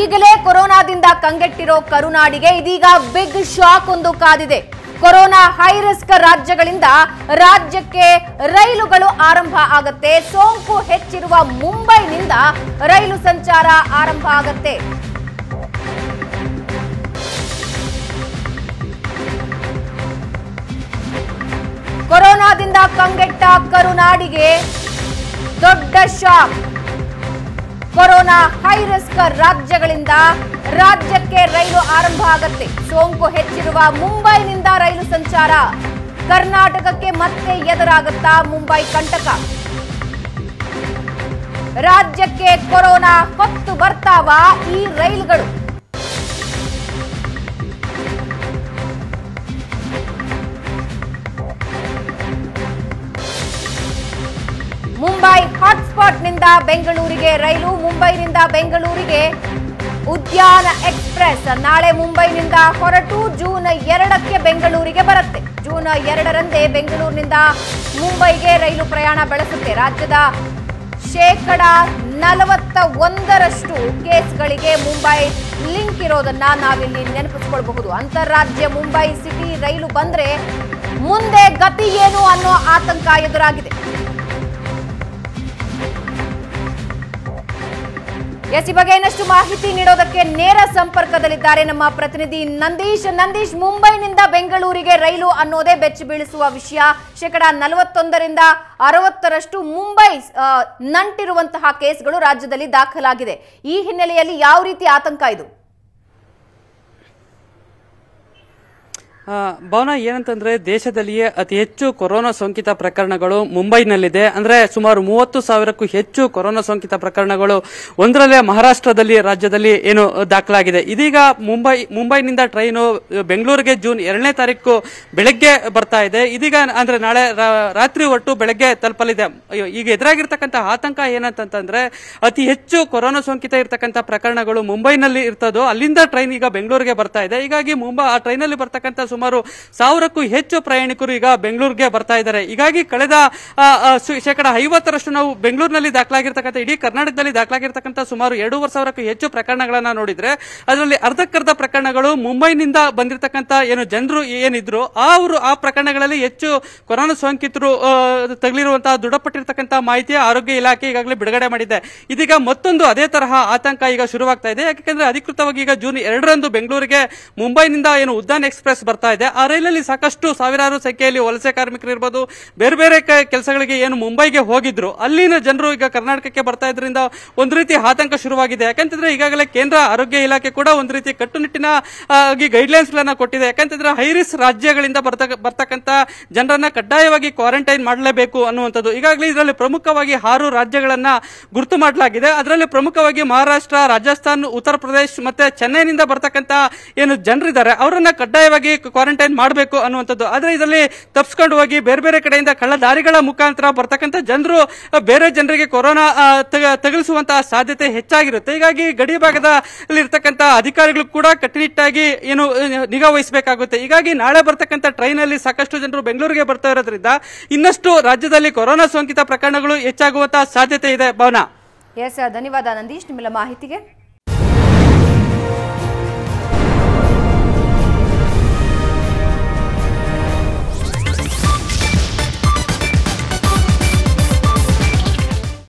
ಈಗಲೇ ಕೊರೋನಾದಿಂದ ಕಂಗೆಟ್ಟಿರೋ ಕರುನಾಡಿಗೆ ಇದೀಗ ಬಿಗ್ ಶಾಕ್ ಒಂದು ಕಾದಿದೆ ಕೊರೋನಾ ಹೈ ರಿಸ್ಕ್ ರಾಜ್ಯಗಳಿಂದ ರಾಜ್ಯಕ್ಕೆ ರೈಲುಗಳು ಆರಂಭ ಆಗತ್ತೆ ಸೋಂಕು ಹೆಚ್ಚಿರುವ ಮುಂಬೈನಿಂದ ರೈಲು ಸಂಚಾರ ಆರಂಭ ಆಗತ್ತೆ ಕೊರೋನಾದಿಂದ ಕಂಗೆಟ್ಟ ಕರುನಾಡಿಗೆ ದೊಡ್ಡ ಶಾಕ್ ಕೊರೋನಾ ಹೈ ರಿಸ್ಕ್ ರಾಜ್ಯಗಳಿಂದ ರಾಜ್ಯಕ್ಕೆ ರೈಲು ಆರಂಭ ಆಗತ್ತೆ ಸೋಂಕು ಹೆಚ್ಚಿರುವ ಮುಂಬೈನಿಂದ ರೈಲು ಸಂಚಾರ ಕರ್ನಾಟಕಕ್ಕೆ ಮತ್ತೆ ಎದುರಾಗುತ್ತಾ ಮುಂಬೈ ಕಂಟಕ ರಾಜ್ಯಕ್ಕೆ ಕೊರೋನಾ ಹೊತ್ತು ಬರ್ತಾವ ಈ ರೈಲುಗಳು ಮುಂಬೈ ಹಾಟ್ಸ್ಪಾಟ್ನಿಂದ ಬೆಂಗಳೂರಿಗೆ ರೈಲು ಮುಂಬೈನಿಂದ ಬೆಂಗಳೂರಿಗೆ ಉದ್ಯಾನ ಎಕ್ಸ್ಪ್ರೆಸ್ ನಾಳೆ ಮುಂಬೈನಿಂದ ಹೊರಟು ಜೂನ್ ಎರಡಕ್ಕೆ ಬೆಂಗಳೂರಿಗೆ ಬರುತ್ತೆ ಜೂನ್ ಎರಡರಂದೇ ಬೆಂಗಳೂರಿನಿಂದ ಮುಂಬೈಗೆ ರೈಲು ಪ್ರಯಾಣ ಬೆಳೆಸುತ್ತೆ ರಾಜ್ಯದ ಶೇಕಡ ನಲವತ್ತ ಒಂದರಷ್ಟು ಕೇಸ್ಗಳಿಗೆ ಮುಂಬೈ ಲಿಂಕ್ ಇರೋದನ್ನ ನಾವಿಲ್ಲಿ ನೆನಪಿಸ್ಕೊಳ್ಬಹುದು ಅಂತಾರಾಜ್ಯ ಮುಂಬೈ ಸಿಟಿ ರೈಲು ಬಂದ್ರೆ ಮುಂದೆ ಗತಿ ಏನು ಅನ್ನೋ ಆತಂಕ ಎದುರಾಗಿದೆ ಎಸ್ ಈ ಬಗ್ಗೆ ಇನ್ನಷ್ಟು ಮಾಹಿತಿ ನೀಡೋದಕ್ಕೆ ನೇರ ಸಂಪರ್ಕದಲ್ಲಿದ್ದಾರೆ ನಮ್ಮ ಪ್ರತಿನಿಧಿ ನಂದೀಶ್ ನಂದೀಶ್ ಮುಂಬೈನಿಂದ ಬೆಂಗಳೂರಿಗೆ ರೈಲು ಅನ್ನೋದೇ ಬೆಚ್ಚಿ ಬೀಳಿಸುವ ವಿಷಯ ಶೇಕಡ ನಲವತ್ತೊಂದರಿಂದ ಅರವತ್ತರಷ್ಟು ಮುಂಬೈ ಆ, ನಂಟಿರುವಂತಹ ಕೇಸ್ಗಳು ರಾಜ್ಯದಲ್ಲಿ ದಾಖಲಾಗಿದೆ ಈ ಹಿನ್ನೆಲೆಯಲ್ಲಿ ಯಾವ ರೀತಿ ಆತಂಕ ಇದು ಆ, ಭವನ ಏನಂತಂದ್ರೆ ದೇಶದಲ್ಲಿಯೇ ಅತಿ ಹೆಚ್ಚು ಕೊರೋನಾ ಸೋಂಕಿತ ಪ್ರಕರಣಗಳು ಮುಂಬೈನಲ್ಲಿದೆ ಅಂದ್ರೆ ಸುಮಾರು ಮೂವತ್ತು ಸಾವಿರಕ್ಕೂ ಹೆಚ್ಚು ಕೊರೋನಾ ಸೋಂಕಿತ ಪ್ರಕರಣಗಳು ಒಂದರಲ್ಲೇ ಮಹಾರಾಷ್ಟ್ರದಲ್ಲಿ ರಾಜ್ಯದಲ್ಲಿ ಏನು ದಾಖಲಾಗಿದೆ ಇದೀಗ ಮುಂಬೈ ಮುಂಬೈನಿಂದ ಟ್ರೈನು ಬೆಂಗಳೂರಿಗೆ ಜೂನ್ ಎರಡನೇ ತಾರೀಕು ಬೆಳಗ್ಗೆ ಬರ್ತಾ ಇದೆ ಇದೀಗ ಅಂದ್ರೆ ನಾಳೆ ರಾ- ರಾತ್ರಿ ಹೊರಟು ಬೆಳಗ್ಗೆ ತಲುಪಲಿದೆ ಅಯ್ಯೋ ಈಗ ಎದುರಾಗಿರ್ತಕ್ಕಂಥ ಆತಂಕ ಏನಂತಂದ್ರೆ ಅತಿ ಹೆಚ್ಚು ಕೊರೋನಾ ಸೋಂಕಿತ ಇರ್ತಕ್ಕಂಥ ಪ್ರಕರಣಗಳು ಮುಂಬೈನಲ್ಲಿ ಇರ್ತದೋ ಅಲ್ಲಿಂದ ಟ್ರೈನ್ ಈಗ ಬೆಂಗಳೂರಿಗೆ ಬರ್ತಾ ಇದೆ ಹೀಗಾಗಿ ಮುಂಬೈ ಆ ಟ್ರೈನಲ್ಲಿ ಬರ್ತಕ್ಕಂಥ ಸುಮಾರು ಸಾವಿರಕ್ಕೂ ಹೆಚ್ಚು ಪ್ರಯಾಣಿಕರು ಈಗ ಬೆಂಗಳೂರಿಗೆ ಬರ್ತಾ ಇದ್ದಾರೆ ಹೀಗಾಗಿ ಕಳೆದ ಆ, ಆ, ಸು- ಶೇಕಡ ಐವತ್ತರಷ್ಟು ನಾವು ಬೆಂಗಳೂರಿನಲ್ಲಿ ದಾಖಲಾಗಿರ್ತಕ್ಕಂಥ ಇಡೀ ಕರ್ನಾಟಕದಲ್ಲಿ ದಾಖಲಾಗಿರ್ತಕ್ಕಂಥ ಸುಮಾರು ಎರಡೂವರೆ ಸಾವಿರಕ್ಕೂ ಹೆಚ್ಚು ಪ್ರಕರಣಗಳನ್ನ ನೋಡಿದ್ರೆ ಅದರಲ್ಲಿ ಅರ್ಧಕ್ಕರ್ಧ ಪ್ರಕರಣಗಳು ಮುಂಬೈನಿಂದ ಬಂದಿರತಕ್ಕಂಥ ಏನು ಜನರು ಏನಿದ್ರು ಆ ಅವರು ಆ ಪ್ರಕರಣಗಳಲ್ಲಿ ಹೆಚ್ಚು ಕೊರೋನಾ ಸೋಂಕಿತರು ಆ, ತಗುಲಿರುವಂತಹ ದೃಢಪಟ್ಟಿರ್ತಕ್ಕಂಥ ಮಾಹಿತಿ ಆರೋಗ್ಯ ಇಲಾಖೆ ಈಗಾಗಲೇ ಬಿಡುಗಡೆ ಮಾಡಿದೆ ಇದೀಗ ಮತ್ತೊಂದು ಅದೇ ತರಹ ಆತಂಕ ಈಗ ಶುರುವಾಗ್ತಾ ಇದೆ ಯಾಕೆಂದ್ರೆ ಅಧಿಕೃತವಾಗಿ ಈಗ ಜೂನ್ ಎರಡರಂದು ಬೆಂಗಳೂರಿಗೆ ಮುಂಬೈನಿಂದ ಏನು ಉದ್ದಾನ್ ಎಕ್ಸ್ಪ್ರೆಸ್ ಬರ್ತಾ ಇದೆ ಆ ರೈಲಲ್ಲಿ ಸಾಕಷ್ಟು ಸಾವಿರಾರು ಸಂಖ್ಯೆಯಲ್ಲಿ ವಲಸೆ ಕಾರ್ಮಿಕರು ಇರ್ಬೋದು ಬೇರೆ ಬೇರೆ ಕೆಲಸಗಳಿಗೆ ಏನು ಮುಂಬೈಗೆ ಹೋಗಿದ್ರು ಅಲ್ಲಿನ ಜನರು ಈಗ ಕರ್ನಾಟಕಕ್ಕೆ ಬರ್ತಾ ಇದ್ರಿಂದ ಒಂದು ರೀತಿ ಆತಂಕ ಶುರುವಾಗಿದೆ ಯಾಕಂತಂದ್ರೆ ಈಗಾಗಲೇ ಕೇಂದ್ರ ಆರೋಗ್ಯ ಇಲಾಖೆ ಕೂಡ ಒಂದು ರೀತಿ ಕಟ್ಟುನಿಟ್ಟಿನ ಆ, ಆಗಿ ಗೈಡ್ಲೈನ್ಸ್ ಗಳನ್ನ ಕೊಟ್ಟಿದೆ ಯಾಕಂತಂದ್ರೆ ಹೈರಿಸ್ ರಾಜ್ಯಗಳಿಂದ ಬರ್ತಕ್ಕ ಬರ್ತಕ್ಕಂಥ ಜನರನ್ನ ಕಡ್ಡಾಯವಾಗಿ ಕ್ವಾರಂಟೈನ್ ಮಾಡಲೇಬೇಕು ಅನ್ನುವಂಥದ್ದು ಈಗಾಗಲೇ ಇದರಲ್ಲಿ ಪ್ರಮುಖವಾಗಿ ಆರು ರಾಜ್ಯಗಳನ್ನ ಗುರುತು ಮಾಡಲಾಗಿದೆ ಅದರಲ್ಲಿ ಪ್ರಮುಖವಾಗಿ ಮಹಾರಾಷ್ಟ್ರ ರಾಜಸ್ಥಾನ್ ಉತ್ತರ ಪ್ರದೇಶ್ ಮತ್ತೆ ಚೆನ್ನೈನಿಂದ ಬರ್ತಕ್ಕಂಥ ಏನು ಜನರಿದ್ದಾರೆ ಅವರನ್ನ ಕಡ್ಡಾಯವಾಗಿ ಕ್ವಾರಂಟೈನ್ ಮಾಡಬೇಕು ಅನ್ನುವಂಥದ್ದು ಆದ್ರೆ ಇದರಲ್ಲಿ ತಪ್ಪಿಸ್ಕೊಂಡು ಹೋಗಿ ಬೇರೆ ಬೇರೆ ಕಡೆಯಿಂದ ಕಳ್ಳ ದಾರಿಗಳ ಮುಖಾಂತರ ಬರ್ತಕ್ಕಂಥ ಜನರು ಬೇರೆ ಜನರಿಗೆ ಕೊರೋನಾ ಆ, ತಗ- ತಗುಲಿಸುವಂತಹ ಸಾಧ್ಯತೆ ಹೆಚ್ಚಾಗಿರುತ್ತೆ ಹೀಗಾಗಿ ಗಡಿ ಭಾಗದಲ್ಲಿ ಇರ್ತಕ್ಕಂಥ ಅಧಿಕಾರಿಗಳು ಕೂಡ ಕಟ್ಟುನಿಟ್ಟಾಗಿ ಏನು ಆ, ನಿಗಾ ವಹಿಸಬೇಕಾಗುತ್ತೆ ಹೀಗಾಗಿ ನಾಳೆ ಬರ್ತಕ್ಕಂಥ ಟ್ರೈನ್ ಅಲ್ಲಿ ಸಾಕಷ್ಟು ಜನರು ಬೆಂಗಳೂರಿಗೆ ಬರ್ತಾ ಇರೋದ್ರಿಂದ ಇನ್ನಷ್ಟು ರಾಜ್ಯದಲ್ಲಿ ಕೊರೋನಾ ಸೋಂಕಿತ ಪ್ರಕರಣಗಳು ಹೆಚ್ಚಾಗುವಂತಹ ಸಾಧ್ಯತೆ ಇದೆ ಭವನ ಎಸ್ ಧನ್ಯವಾದ ನಂದೀಶ್ ನಿಮ್ಮೆಲ್ಲ ಮಾಹಿತಿಗೆ